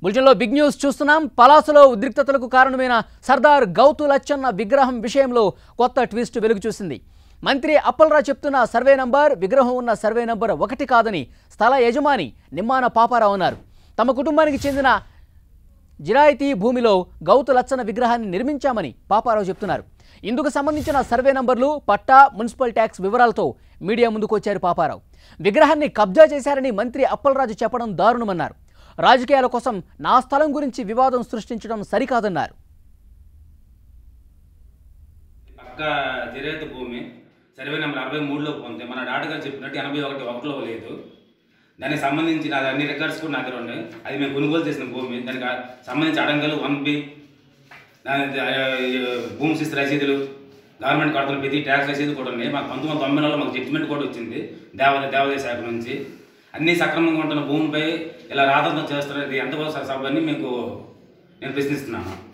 బులెటిన్లో big news చూస్తున్నాం పలాసలో ఉద్రిక్తతలకు కారణమైన సర్దార్ గౌతు లచ్చన్న విగ్రహం విషయంలో కొత్త ట్విస్ట్ వెలుగు చూసింది మంత్రి అప్పలరావు చెప్తున్న సర్వే నంబర్ విగ్రహం ఉన్న సర్వే నంబర్ ఒకటి కాదని స్థల యజమాని నిమ్మాన పాపారావు అన్నారు తమ కుటుంబానికి చెందిన జిరాయితీ భూమిలో గౌతు లచ్చన విగ్రహాన్ని నిర్మించామని పాపారావు చెప్తున్నారు ఇందుకు సంబంధించిన సర్వే నంబర్లు పట్టా మున్సిపల్ ట్యాక్స్ వివరాలతో మీడియా ముందుకు వచ్చారు పాపారావు విగ్రహాన్ని కబ్జా చేశారని మంత్రి అప్పలరాజు చెప్పడం దారుణమన్నారు రాజకీయాల కోసం నా స్థలం గురించి వివాదం సృష్టించడం సరికాదన్నారు పక్క జిరేతు భూమి సర్వే నెంబర్ అరవై మూడులో పొంది మన డాక్టర్ గారు చెప్పినట్టు ఎనభై ఒకటి ఒకటిలో లేదు దానికి సంబంధించి నా అన్ని రికార్డ్స్ కూడా నా దగ్గర ఉన్నాయి అది మేము కొనుగోలు చేసిన భూమి దానికి ఆ సంబంధించి అడంగలు వన్ బి దాని ఆ, భూమి శిస్తు రసీదులు గవర్నమెంట్ కడుతున్న ప్రతి ట్యాక్స్ రసీదు కూడా ఉన్నాయి మాకు పంతొమ్మిది వందల తొంభై నెలలో మాకు జడ్జిమెంట్ కూడా వచ్చింది దేవాదాయ దేవాదాయ శాఖ నుంచి అన్ని సక్రమంగా ఉంటున్న భూమిపై ఇలా రాదంతం చేస్తున్నది ఎంతవరకు సభని మీకు నేను ప్రశ్నిస్తున్నాను